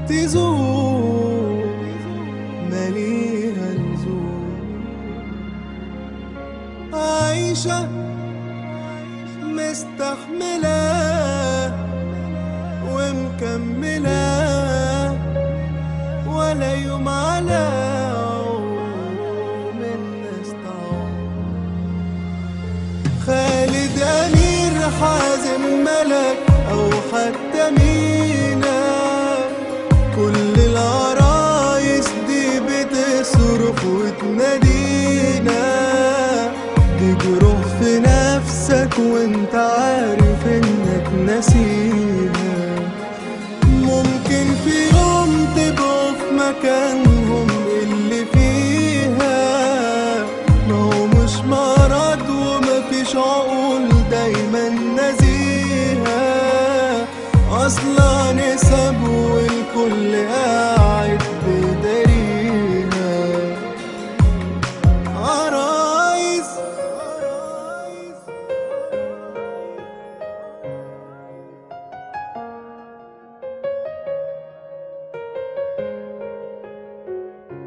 تزول ماليها لزوم عايشة مستحملة ومكملة ولا يوم على عوم الناس تعوم خالد أمير حازم ملك أو حتى مينا كل العرايس دي بتصرخ وتنادينا تجرح في نفسك وانت عارف انك نسيها ممكن في يوم تبقوا في مكانهم اللي فيها ما هو مش مرض ومفيش عقول دايما نزيهة أصلا نسب والكل قاعد بداريها عرايس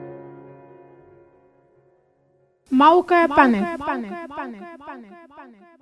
موقع بانل